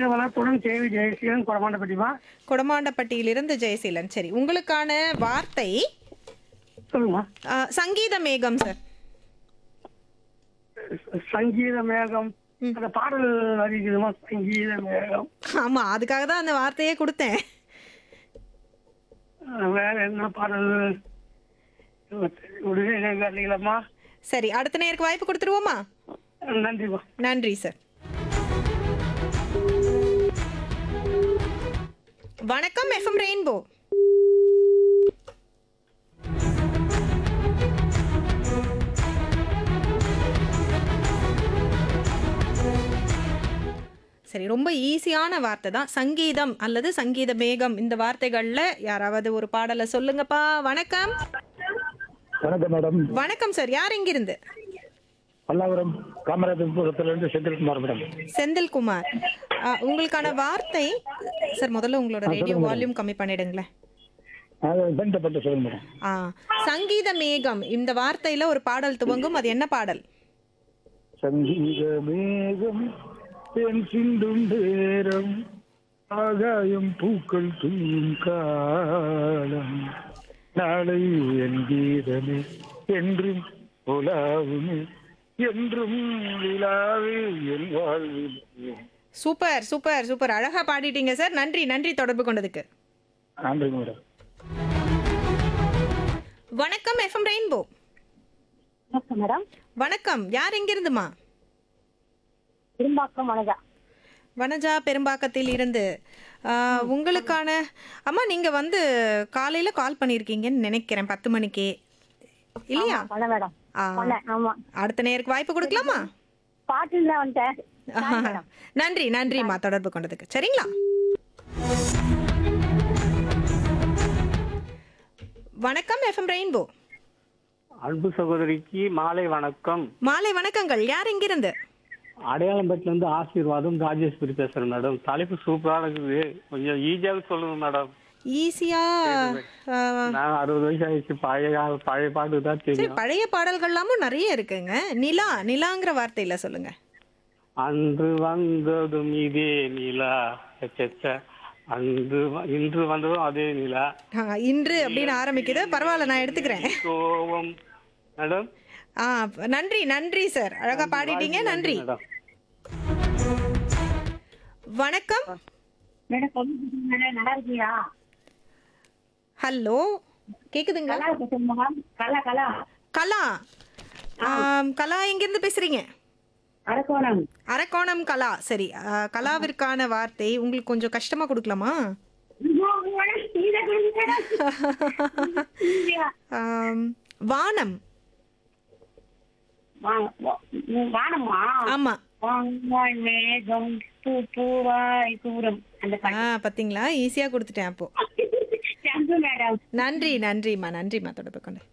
வாழ்க வளத்துடன் கேவி ஜெயசீலன் கொடமாண்டப்பட்டிமா கொடமாண்டப்பட்டியிலிருந்து ஜெயசீலன் சரி உங்களுக்கான வார்த்தை சொல்லுங்கம்மா ஆ, சங்கீத மேகம் சார் சங்கீத மேகம் ம். அந்த பாடல் அறிக்குதுமா சங்கீத மேகம் ஆமா அதுக்காக தான் அந்த வார்த்தையே கொடுத்தேன் அஹ் வேற என்ன பாடல் உடனே இல்லைங்களம்மா சரி அடுத்த நேருக்கு வாய்ப்பு கொடுத்துருவோமா நன்றிம்மா நன்றி சார் வணக்கம் எஃப்எம் ரெயின்போ சரி ரொம்ப ஈஸியான வார்த்தை தான் சங்கீதம் அல்லது சங்கீத மேகம் இந்த வார்த்தைகள்ல யாராவது ஒரு பாடலை சொல்லுங்கப்பா வணக்கம் வணக்கம் மேடம் வணக்கம் சார் யார் இங்கிருந்து பல்லாவரம் காமராஜபுரத்திலிருந்து செந்தில்குமார் மேடம் செந்தில்குமார் ஆ, உங்களுக்கான வார்த்தை சார் முதல்ல உங்களோட ரேடியோ வால்யூம் கம்மி பண்ணிடுங்களேன் அது பெண்ட சொல்லுங்க மேடம் ஆ சங்கீத மேகம் இந்த வார்த்தையில ஒரு பாடல் துவங்கும் அது என்ன பாடல் சங்கீத மேகம் தென் சிந்தும் நேரம் ஆகாயம் பூக்கள் தூயும் காலம் நாளை என் கீதமே என்றும் உலாவுமே என்றும் விழாவே என் வாழ்வில் சூப்பர் சூப்பர் சூப்பர் அழகா பாடிட்டீங்க சார் நன்றி நன்றி தொடர்பு கொண்டதுக்கு நன்றிங்க மேடம் வணக்கம் எஃப்எம் ரெயின்போ வணக்கம் மேடம் வணக்கம் யார் எங்கிருந்துமா திரும்பாக்கம் வனஜா வனஜா பெரும்பாக்கத்தில் இருந்து ஆ, உங்களுக்கான அம்மா நீங்க வந்து காலையில கால் பண்ணியிருக்கீங்கன்னு நினைக்கிறேன் பத்து மணிக்கே இல்லையா பண்ண மேடம் ஆ, பண்ணேன் ஆமா அடுத்த நேருக்கு வாய்ப்பு கொடுக்கலாமா பாட்டு தான் வந்துட்டேன் Sorry மேடம் நன்றி நன்றிம்மா தொடர்பு கொண்டதுக்கு சரிங்களா வணக்கம் எஃப்எம் ரெயின்போ அன்பு சகோதரிக்கு மாலை வணக்கம் மாலை வணக்கங்கள் யார் இங்கிருந்து அடையாளம்பேட்டில இருந்து ஆசீர்வாதம் ராஜேஸ்வரி பேசுறேன் மேடம் தலைப்பு சூப்பரா இருக்குது கொஞ்சம் ஈஸியாக சொல்லுங்க மேடம் ஈஸியா ஆ, நான் அறுபது வயசு ஆயிடுச்சு பழைய கா- பழைய பாட்டு தான் சரி தெரியும் பழைய பாடல்கள்லாமும் நிறைய இருக்குங்க நிலா நிலாங்கிற வார்த்தையில சொல்லுங்க அன்று வந்ததும் இதே நிலா சச்ச அன்று வ- இன்று வந்ததும் அதே நிலா ஆ, இன்று அப்படின்னு ஆரம்பிக்குது பரவாயில்ல நான் எடுத்துக்கிறேன் கோவம் மேடம் ஆ நன்றி நன்றி சார் அழகா பாடிட்டீங்க நன்றி மேடம் வணக்கம் மேடம் சொல்லுங்க நல்லா இருக்கியா ஹலோ கேக்குதுங்களா நல்லா இருக்கு மேடம் கலா கலா கலா ஆம், கலா எங்கிருந்து பேசுறீங்க அரக்கோணம் அரக்கோணம் கலா சரி ஆ, கலாவிற்கான வார்த்தை உங்களுக்கு கொஞ்சம் கஷ்டமா கொடுக்கலாமா ஆம், வானம் வானமா ஆமா வாங்காய் மேகம் பூ பூவாய் தூரம் அந்த ஆ பாத்தீங்களா ஈஸியா கொடுத்துட்டேன் அப்போ தேங்க்யூ மேடம் நன்றி நன்றிம்மா நன்றிம்மா தொடர்பு கொண்டு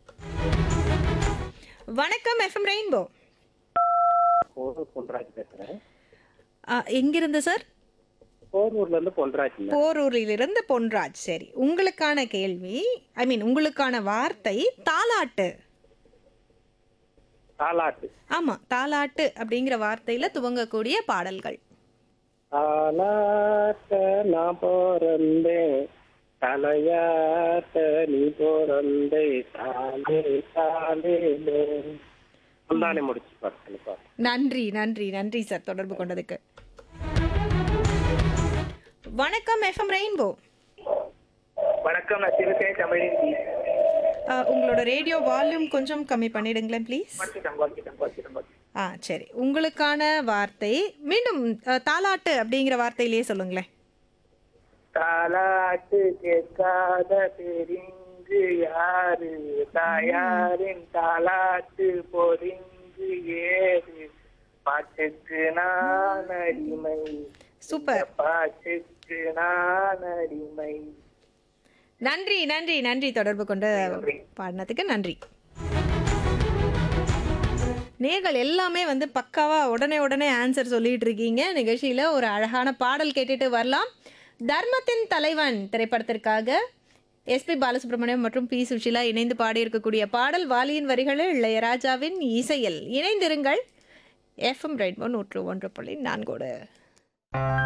வணக்கம் எஃப்எம் ரெயின்போ பொன்ராஜ் பேசுறேன் எங்கிருந்து சார் போரூர்ல இருந்து பொன்ராஜ் போரூரிலிருந்து பொன்ராஜ் சரி உங்களுக்கான கேள்வி ஐ மீன் உங்களுக்கான வார்த்தை தாலாட்டு தாலாட்டு ஆமா தாலாட்டு அப்படிங்கிற வார்த்தையில துவங்கக்கூடிய பாடல்கள் தாலாட்ட நான் பிறந்தேன் தலையாட்ட நீ பிறந்தே தாலே தாலே முந்தானே முடிச்சு பாட்டு நன்றி நன்றி நன்றி சார் தொடர்பு கொண்டதுக்கு வணக்கம் எஃப்எம் ரெயின்போ வணக்கம் நான் சிறுத்தை தமிழின் உங்களோட ரேடியோ வால்யூம் கொஞ்சம் கம்மி பண்ணிடுங்களேன் ப்ளீஸ் ஆ சரி உங்களுக்கான வார்த்தை மீண்டும் அஹ், தாலாட்டு அப்படிங்கிற வார்த்தையிலேயே சொல்லுங்களேன் தாலாட்டு கேட்காத பெரிங்கு யாரு தாயாரின் தாலாட்டு பொறிங்கு ஏறு பாட்டுக்கு நான் அடிமை சூப்பர் பாட்டுக்கு நான் அடிமை நன்றி நன்றி நன்றி தொடர்பு கொண்டு பாடினதுக்கு நன்றி நேர்கள் எல்லாமே வந்து பக்காவா உடனே உடனே ஆன்சர் சொல்லிட்டு இருக்கீங்க நிகழ்ச்சியில ஒரு அழகான பாடல் கேட்டுட்டு வரலாம் தர்மத்தின் தலைவன் திரைப்படத்திற்காக எஸ்பி பாலசுப்ரமணியம் மற்றும் பி சுஷிலா இணைந்து பாடியிருக்கக்கூடிய பாடல் வாலியின் வரிகளில் இளையராஜாவின் இசையில் இணைந்திருங்கள் எஃப்எம் ரெயின்போ நூற்று ஒன்று புள்ளி நான்கோடு